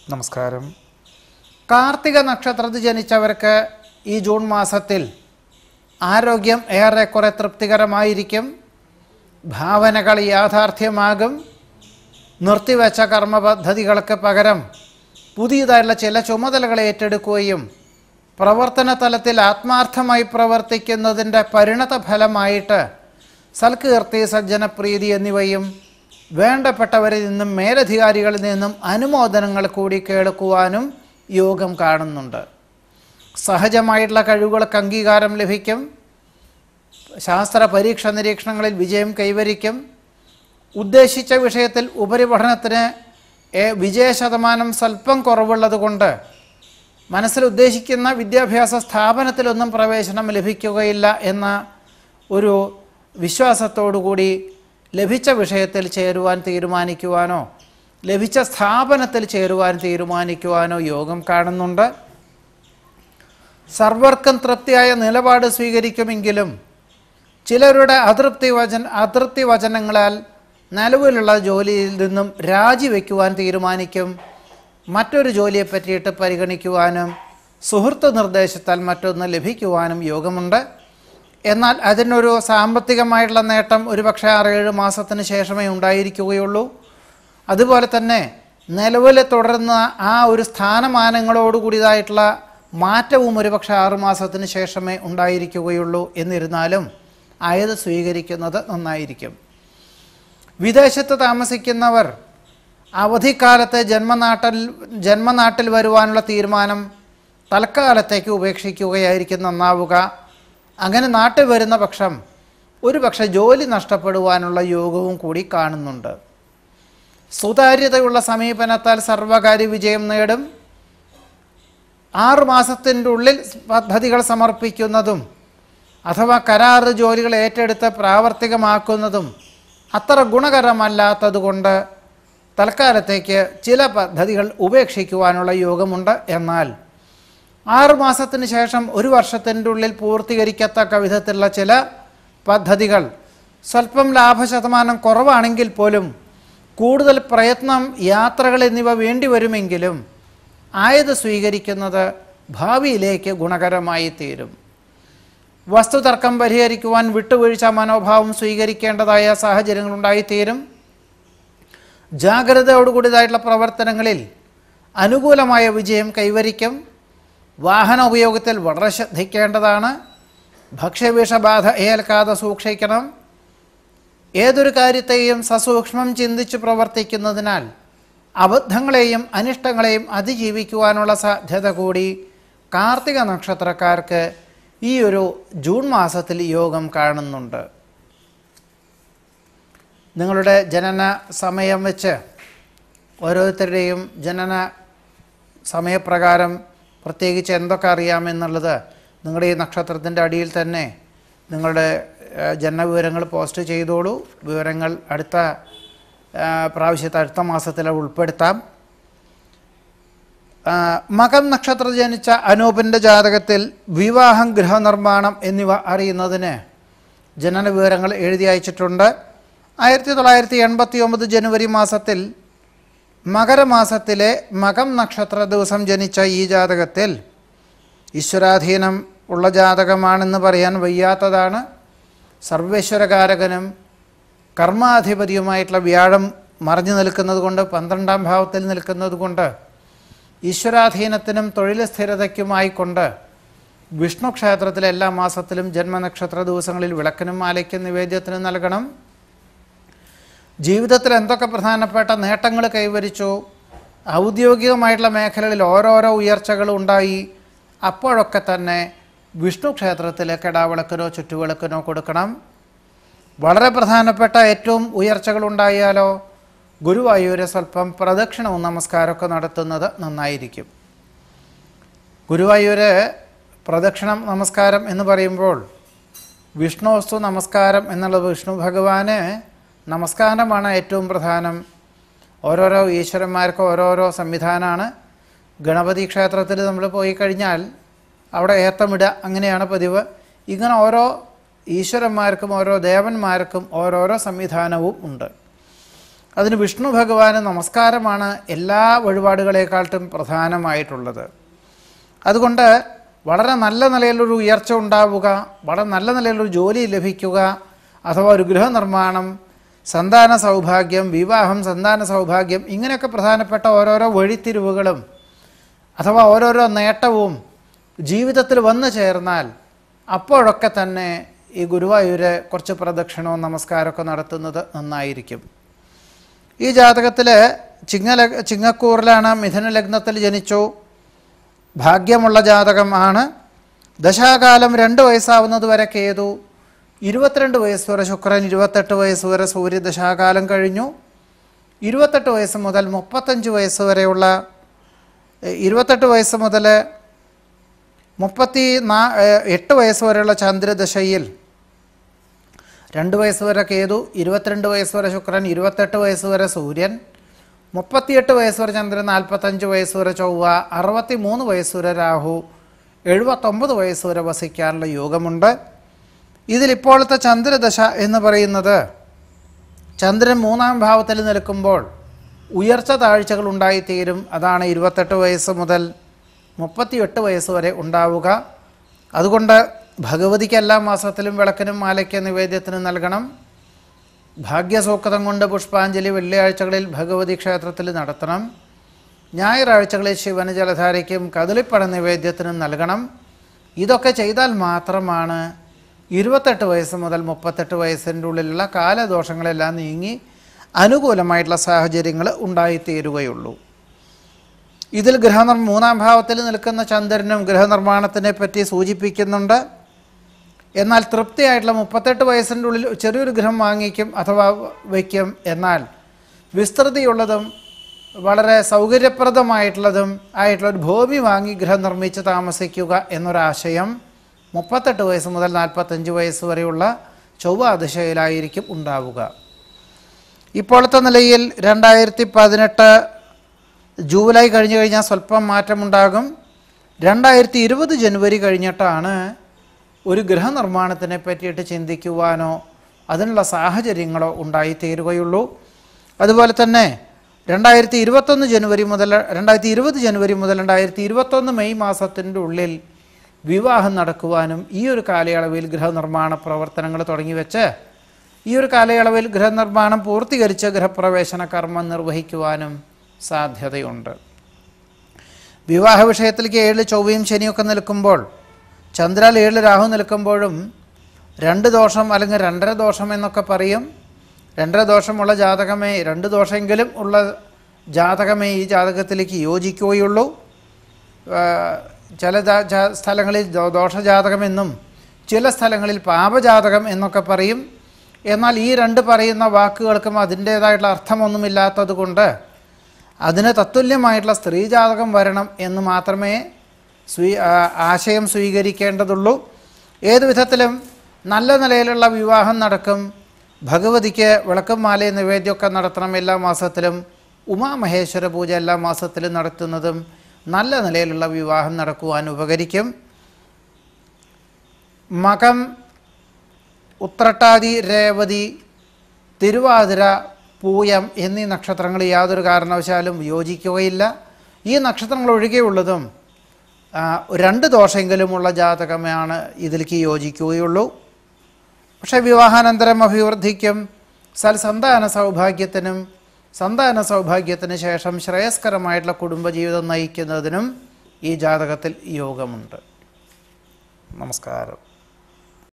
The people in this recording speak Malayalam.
നമസ്കാരം കാർത്തിക നക്ഷത്രത്തിൽ ജനിച്ചവർക്ക് ഈ ജൂൺ മാസത്തിൽ ആരോഗ്യം ഏറെക്കുറെ തൃപ്തികരമായിരിക്കും ഭാവനകൾ യാഥാർത്ഥ്യമാകും നിർത്തിവെച്ച കർമ്മ പദ്ധതികൾക്ക് പകരം പുതിയതായിട്ടുള്ള ചില ചുമതലകൾ ഏറ്റെടുക്കുകയും പ്രവർത്തന തലത്തിൽ ആത്മാർത്ഥമായി പ്രവർത്തിക്കുന്നതിൻ്റെ പരിണത ഫലമായിട്ട് സൽകീർത്തി സജ്ജനപ്രീതി എന്നിവയും വേണ്ടപ്പെട്ടവരിൽ നിന്നും മേലധികാരികളിൽ നിന്നും അനുമോദനങ്ങൾ കൂടി കേൾക്കുവാനും യോഗം കാണുന്നുണ്ട് സഹജമായിട്ടുള്ള കഴിവുകൾക്ക് അംഗീകാരം ലഭിക്കും ശാസ്ത്ര പരീക്ഷ നിരീക്ഷണങ്ങളിൽ വിജയം കൈവരിക്കും ഉദ്ദേശിച്ച വിഷയത്തിൽ ഉപരിപഠനത്തിന് ഏ- വിജയ ശതമാനം സ്വല്പം കുറവുള്ളത് കൊണ്ട് മനസ്സിൽ ഉദ്ദേശിക്കുന്ന വിദ്യാഭ്യാസ സ്ഥാപനത്തിലൊന്നും പ്രവേശനം ലഭിക്കുകയില്ല എന്ന ഒരു വിശ്വാസത്തോടുകൂടി ലഭിച്ച വിഷയത്തിൽ ചേരുവാൻ തീരുമാനിക്കുവാനോ ലഭിച്ച സ്ഥാപനത്തിൽ ചേരുവാൻ തീരുമാനിക്കുവാനോ യോഗം കാണുന്നുണ്ട് സർവർക്കും തൃപ്തിയായ നിലപാട് സ്വീകരിക്കുമെങ്കിലും ചിലരുടെ അതൃപ്തി വചന അതൃപ്തി വചനങ്ങളാൽ നിലവിലുള്ള ജോലിയിൽ നിന്നും രാജിവെക്കുവാൻ തീരുമാനിക്കും മറ്റൊരു ജോലിയെ പറ്റിയിട്ട് പരിഗണിക്കുവാനും സുഹൃത്ത് നിർദ്ദേശത്താൽ മറ്റൊന്ന് ലഭിക്കുവാനും യോഗമുണ്ട് എന്നാൽ അതിനൊരു സാമ്പത്തികമായിട്ടുള്ള നേട്ടം ഒരുപക്ഷെ ആറേഴ് മാസത്തിന് ശേഷമേ ഉണ്ടായിരിക്കുകയുള്ളൂ അതുപോലെ തന്നെ നിലവിൽ തുടരുന്ന ആ ഒരു സ്ഥാനമാനങ്ങളോടുകൂടിയതായിട്ടുള്ള മാറ്റവും ഒരുപക്ഷെ ആറുമാസത്തിന് ശേഷമേ ഉണ്ടായിരിക്കുകയുള്ളൂ എന്നിരുന്നാലും ആയത് സ്വീകരിക്കുന്നത് നന്നായിരിക്കും വിദേശത്ത് താമസിക്കുന്നവർ അവധിക്കാലത്ത് ജന്മനാട്ടിൽ ജന്മനാട്ടിൽ വരുവാനുള്ള തീരുമാനം തൽക്കാലത്തേക്ക് ഉപേക്ഷിക്കുകയായിരിക്കും നന്നാവുക അങ്ങനെ നാട്ടിൽ വരുന്ന പക്ഷം ഒരു പക്ഷേ ജോലി നഷ്ടപ്പെടുവാനുള്ള യോഗവും കൂടി കാണുന്നുണ്ട് സുതാര്യതയുള്ള സമീപനത്താൽ സർവകാര്യ വിജയം നേടും ആറ് മാസത്തിൻ്റെ ഉള്ളിൽ പദ്ധതികൾ സമർപ്പിക്കുന്നതും അഥവാ കരാറ് ജോലികൾ ഏറ്റെടുത്ത് പ്രാവർത്തികമാക്കുന്നതും അത്ര ഗുണകരമല്ലാത്തതുകൊണ്ട് തൽക്കാലത്തേക്ക് ചില പദ്ധതികൾ ഉപേക്ഷിക്കുവാനുള്ള യോഗമുണ്ട് എന്നാൽ ആറ് മാസത്തിന് ശേഷം ഒരു വർഷത്തിൻ്റെ ഉള്ളിൽ പൂർത്തീകരിക്കത്തക്ക വിധത്തിലുള്ള ചില പദ്ധതികൾ സ്വല്പം ലാഭശതമാനം കുറവാണെങ്കിൽ പോലും കൂടുതൽ പ്രയത്നം യാത്രകൾ എന്നിവ വേണ്ടിവരുമെങ്കിലും ആയത് സ്വീകരിക്കുന്നത് ഭാവിയിലേക്ക് ഗുണകരമായി തീരും വസ്തുതർക്കം പരിഹരിക്കുവാൻ വിട്ടുവീഴ്ച മനോഭാവം സ്വീകരിക്കേണ്ടതായ സാഹചര്യങ്ങളുണ്ടായിത്തീരും ജാഗ്രതയോടുകൂടിയതായിട്ടുള്ള പ്രവർത്തനങ്ങളിൽ അനുകൂലമായ വിജയം കൈവരിക്കും വാഹന ഉപയോഗത്തിൽ വളരെ ശ്രദ്ധിക്കേണ്ടതാണ് ഭക്ഷ്യവിഷബാധ ഏൽക്കാതെ സൂക്ഷിക്കണം ഏതൊരു കാര്യത്തെയും സസൂക്ഷ്മം ചിന്തിച്ച് പ്രവർത്തിക്കുന്നതിനാൽ അബദ്ധങ്ങളെയും അനിഷ്ടങ്ങളെയും അതിജീവിക്കുവാനുള്ള സാധ്യത കൂടി കാർത്തിക നക്ഷത്രക്കാർക്ക് ഈ ഒരു ജൂൺ മാസത്തിൽ യോഗം കാണുന്നുണ്ട് നിങ്ങളുടെ ജനന സമയം വെച്ച് ഓരോരുത്തരുടെയും ജനന സമയപ്രകാരം പ്രത്യേകിച്ച് എന്തൊക്കെ അറിയാമെന്നുള്ളത് നിങ്ങളുടെ ഈ നക്ഷത്രത്തിൻ്റെ അടിയിൽ തന്നെ നിങ്ങളുടെ ഏഹ്, ജനനവിവരങ്ങൾ പോസ്റ്റ് ചെയ്തോളൂ വിവരങ്ങൾ അടുത്ത ഏഹ്, പ്രാവശ്യത്തെ അടുത്ത മാസത്തിൽ ഉൾപ്പെടുത്താം ആ, മകം നക്ഷത്ര ജനിച്ച അനൂപിൻ്റെ ജാതകത്തിൽ വിവാഹം ഗൃഹനിർമ്മാണം എന്നിവ അറിയുന്നതിന് ജനന വിവരങ്ങൾ എഴുതി അയച്ചിട്ടുണ്ട് ആയിരത്തി തൊള്ളായിരത്തി എൺപത്തി ഒമ്പത് ജനുവരി മാസത്തിൽ മകരമാസത്തിലെ മകം നക്ഷത്ര ദിവസം ജനിച്ച ഈ ജാതകത്തിൽ ഈശ്വരാധീനം ഉള്ള ജാതകമാണെന്ന് പറയാൻ വയ്യാത്തതാണ് സർവേശ്വരകാരകനും കർമാധിപതിയുമായിട്ടുള്ള വ്യാഴം മറഞ്ഞു നിൽക്കുന്നത് കൊണ്ട് പന്ത്രണ്ടാം ഭാവത്തിൽ നിൽക്കുന്നത് കൊണ്ട് ഈശ്വരാധീനത്തിനും തൊഴിൽ സ്ഥിരതയ്ക്കുമായി കൊണ്ട് വിഷ്ണു ക്ഷേത്രത്തിലെ എല്ലാ മാസത്തിലും ജന്മനക്ഷത്ര ദിവസങ്ങളിൽ വിളക്കിനും മാലയ്ക്കും നിവേദ്യത്തിനും നൽകണം ജീവിതത്തിൽ എന്തൊക്കെ പ്രധാനപ്പെട്ട നേട്ടങ്ങൾ കൈവരിച്ചു ഔദ്യോഗികമായിട്ടുള്ള മേഖലകളിൽ ഓരോരോ ഉയർച്ചകൾ ഉണ്ടായി അപ്പോഴൊക്കെ തന്നെ വിഷ്ണു ക്ഷേത്രത്തിലെ കെടാവിളക്കിനോ ചുറ്റുവിളക്കിനോ കൊടുക്കണം വളരെ പ്രധാനപ്പെട്ട ഏറ്റവും ഉയർച്ചകൾ ഉണ്ടായാലോ ഗുരുവായൂര് സ്വല്പം പ്രദക്ഷിണവും നമസ്കാരമൊക്കെ നടത്തുന്നത് നന്നായിരിക്കും ഗുരുവായൂര് പ്രദക്ഷിണം നമസ്കാരം എന്ന് പറയുമ്പോൾ വിഷ്ണുവസ്തു നമസ്കാരം എന്നുള്ളത് വിഷ്ണു ഭഗവാന് നമസ്കാരമാണ് ഏറ്റവും പ്രധാനം ഓരോരോ ഈശ്വരന്മാർക്ക് ഓരോരോ സംവിധാനമാണ് ഗണപതി ക്ഷേത്രത്തിൽ നമ്മൾ പോയി കഴിഞ്ഞാൽ അവിടെ ഏത്തമിടുക അങ്ങനെയാണ് പതിവ് ഇങ്ങനെ ഓരോ ഈശ്വരന്മാർക്കും ഓരോ ദേവന്മാർക്കും ഓരോരോ സംവിധാനവും ഉണ്ട് അതിന് വിഷ്ണു ഭഗവാന് നമസ്കാരമാണ് എല്ലാ വഴിപാടുകളെക്കാട്ടും പ്രധാനമായിട്ടുള്ളത് അതുകൊണ്ട് വളരെ നല്ല നിലയിലൊരു ഉയർച്ച ഉണ്ടാവുക വളരെ നല്ല നിലയിലൊരു ജോലി ലഭിക്കുക അഥവാ ഒരു ഗൃഹനിർമ്മാണം സന്താന സൗഭാഗ്യം വിവാഹം സന്താന സൗഭാഗ്യം ഇങ്ങനെയൊക്കെ പ്രധാനപ്പെട്ട ഓരോരോ വഴിത്തിരിവുകളും അഥവാ ഓരോരോ നേട്ടവും ജീവിതത്തിൽ വന്നു ചേർന്നാൽ അപ്പോഴൊക്കെ തന്നെ ഈ ഗുരുവായൂര് കുറച്ച് പ്രദക്ഷിണവും നമസ്കാരമൊക്കെ നടത്തുന്നത് നന്നായിരിക്കും ഈ ജാതകത്തിൽ ചിങ്ങല ചിങ്ങക്കൂറിലാണ് മിഥുന ലഗ്നത്തിൽ ജനിച്ചു ഭാഗ്യമുള്ള ജാതകമാണ് ദശാകാലം രണ്ട് വയസ്സാവുന്നത് വരെ കേതു ഇരുപത്തിരണ്ട് വയസ്സ് വരെ ശുക്രൻ ഇരുപത്തെട്ട് വയസ്സ് വരെ സൂര്യദശാകാലം കഴിഞ്ഞു ഇരുപത്തെട്ട് വയസ്സ് മുതൽ മുപ്പത്തഞ്ച് വയസ്സ് വരെയുള്ള എഹ്, ഇരുപത്തെട്ട് വയസ്സ് മുതൽ മുപ്പത്തി നാ എഹ്, എട്ട് വയസ്സ് വരെയുള്ള ചന്ദ്രദശയിൽ രണ്ട് വയസ്സ് വരെ കേതു ഇരുപത്തിരണ്ട് വയസ്സ് വരെ ശുക്രൻ ഇരുപത്തെട്ട് വയസ്സ് വരെ സൂര്യൻ മുപ്പത്തിയെട്ട് വയസ്സ് വരെ ചന്ദ്രൻ നാൽപ്പത്തഞ്ച് വയസ്സ് വരെ ചൊവ്വ അറുപത്തി മൂന്ന് വയസ്സ് വരെ രാഹു എഴുപത്തൊമ്പത് വയസ്സ് വരെ വസിക്കാനുള്ള യോഗമുണ്ട് ഇതിലിപ്പോഴത്തെ ചന്ദ്രദശ എന്ന് പറയുന്നത് ചന്ദ്രൻ മൂന്നാം ഭാവത്തിൽ നിൽക്കുമ്പോൾ ഉയർച്ച താഴ്ചകൾ ഉണ്ടായിത്തീരും അതാണ് ഇരുപത്തെട്ട് വയസ്സ് മുതൽ മുപ്പത്തിയെട്ട് വയസ്സ് വരെ ഉണ്ടാവുക അതുകൊണ്ട് ഭഗവതിക്ക് എല്ലാ മാസത്തിലും വിളക്കിനും മാലയ്ക്ക് നിവേദ്യത്തിനും നൽകണം ഭാഗ്യസൂക്തം കൊണ്ട് പുഷ്പാഞ്ജലി വെള്ളിയാഴ്ചകളിൽ ഭഗവതി ക്ഷേത്രത്തിൽ നടത്തണം ഞായറാഴ്ചകളിൽ ശിവന് ജലധാരയ്ക്കും കദളിപ്പഴ നിവേദ്യത്തിനും നൽകണം ഇതൊക്കെ ചെയ്താൽ മാത്രമാണ് ഇരുപത്തെട്ട് വയസ്സ് മുതൽ മുപ്പത്തെട്ട് വയസ്സിൻ്റെ ഉള്ളിലുള്ള കാലദോഷങ്ങളെല്ലാം നീങ്ങി അനുകൂലമായിട്ടുള്ള സാഹചര്യങ്ങൾ ഉണ്ടായിത്തീരുകയുള്ളൂ ഇതിൽ ഗൃഹനിർ മൂന്നാം ഭാവത്തിൽ നിൽക്കുന്ന ചന്ദ്രനും ഗൃഹനിർമ്മാണത്തിനെ പറ്റി സൂചിപ്പിക്കുന്നുണ്ട് എന്നാൽ തൃപ്തിയായിട്ടുള്ള മുപ്പത്തെട്ട് വയസ്സിൻ്റെ ഉള്ളിൽ ചെറിയൊരു ഗൃഹം വാങ്ങിക്കും അഥവാ വയ്ക്കും എന്നാൽ വിസ്തൃതിയുള്ളതും വളരെ സൗകര്യപ്രദമായിട്ടുള്ളതും ആയിട്ടുള്ള ഒരു ഭൂമി വാങ്ങി ഗൃഹം നിർമ്മിച്ച് താമസിക്കുക എന്നൊരാശയം മുപ്പത്തെട്ട് വയസ്സ് മുതൽ നാൽപ്പത്തഞ്ച് വയസ്സ് വരെയുള്ള ചൊവ്വ ദിശയിലായിരിക്കും ഉണ്ടാവുക ഇപ്പോഴത്തെ നിലയിൽ രണ്ടായിരത്തി പതിനെട്ട് ജൂലൈ കഴിഞ്ഞു കഴിഞ്ഞാൽ സ്വല്പം മാറ്റമുണ്ടാകും രണ്ടായിരത്തി ഇരുപത് ജനുവരി കഴിഞ്ഞിട്ടാണ് ഒരു ഗൃഹനിർമ്മാണത്തിനെ പറ്റിയിട്ട് ചിന്തിക്കുവാനോ അതിനുള്ള സാഹചര്യങ്ങളോ ഉണ്ടായിത്തീരുകയുള്ളൂ അതുപോലെ തന്നെ രണ്ടായിരത്തി ഇരുപത്തൊന്ന് ജനുവരി മുതൽ രണ്ടായിരത്തി ഇരുപത് ജനുവരി മുതൽ രണ്ടായിരത്തി ഇരുപത്തൊന്ന് മെയ് മാസത്തിൻ്റെ ഉള്ളിൽ വിവാഹം നടക്കുവാനും ഈ ഒരു കാലയളവിൽ ഗൃഹനിർമ്മാണ പ്രവർത്തനങ്ങൾ തുടങ്ങി വെച്ച് ഈ ഒരു കാലയളവിൽ ഗൃഹനിർമ്മാണം പൂർത്തീകരിച്ച് ഗൃഹപ്രവേശന കർമ്മം നിർവഹിക്കുവാനും സാധ്യതയുണ്ട് വിവാഹ വിഷയത്തിലേക്ക് ഏഴ് ചൊവ്വയും ശനിയൊക്കെ നിൽക്കുമ്പോൾ ചന്ദ്രൽ ഏഴ് രാഹു നിൽക്കുമ്പോഴും രണ്ട് ദോഷം അല്ലെങ്കിൽ രണ്ടര ദോഷം എന്നൊക്കെ പറയും രണ്ടര ദോഷമുള്ള ജാതകമേ രണ്ട് ദോഷമെങ്കിലും ഉള്ള ജാതകമേ ഈ ജാതകത്തിലേക്ക് യോജിക്കുകയുള്ളൂ ആ, ചില ജാ- ജാ- സ്ഥലങ്ങളിൽ ദോ- ദോഷജാതകമെന്നും ചില സ്ഥലങ്ങളിൽ പാപജാതകം എന്നൊക്കെ പറയും എന്നാൽ ഈ രണ്ട് പറയുന്ന വാക്കുകൾക്കും അതിൻ്റേതായിട്ടുള്ള അർത്ഥമൊന്നുമില്ലാത്തത് കൊണ്ട് അതിന് തത്തുല്യമായിട്ടുള്ള സ്ത്രീജാതകം വരണം എന്ന് മാത്രമേ സ്വീ ആ, ആശയം സ്വീകരിക്കേണ്ടതുള്ളൂ ഏതു വിധത്തിലും നല്ല നിലയിലുള്ള വിവാഹം നടക്കും ഭഗവതിക്ക് വിളക്കും മാലയും നിവേദ്യമൊക്കെ നടത്തണം എല്ലാ മാസത്തിലും ഉമാമഹേശ്വര പൂജ എല്ലാ മാസത്തിലും നടത്തുന്നതും നല്ല നിലയിലുള്ള വിവാഹം നടക്കുവാൻ ഉപകരിക്കും മകം ഉത്രട്ടാതി രേവതി തിരുവാതിര പൂയം എന്നീ നക്ഷത്രങ്ങൾ യാതൊരു കാരണവശാലും യോജിക്കുകയില്ല ഈ നക്ഷത്രങ്ങൾ ഒഴികെയുള്ളതും ആ, രണ്ട് ദോഷമെങ്കിലുമുള്ള ജാതകമാണ് ഇതിലേക്ക് യോജിക്കുകയുള്ളൂ പക്ഷേ വിവാഹാനന്തരം അഭിവൃദ്ധിക്കും സൽസന്താന സൗഭാഗ്യത്തിനും സന്താന സൗഭാഗ്യത്തിന് ശേഷം ശ്രേയസ്കരമായിട്ടുള്ള കുടുംബജീവിതം നയിക്കുന്നതിനും ഈ ജാതകത്തിൽ യോഗമുണ്ട് നമസ്കാരം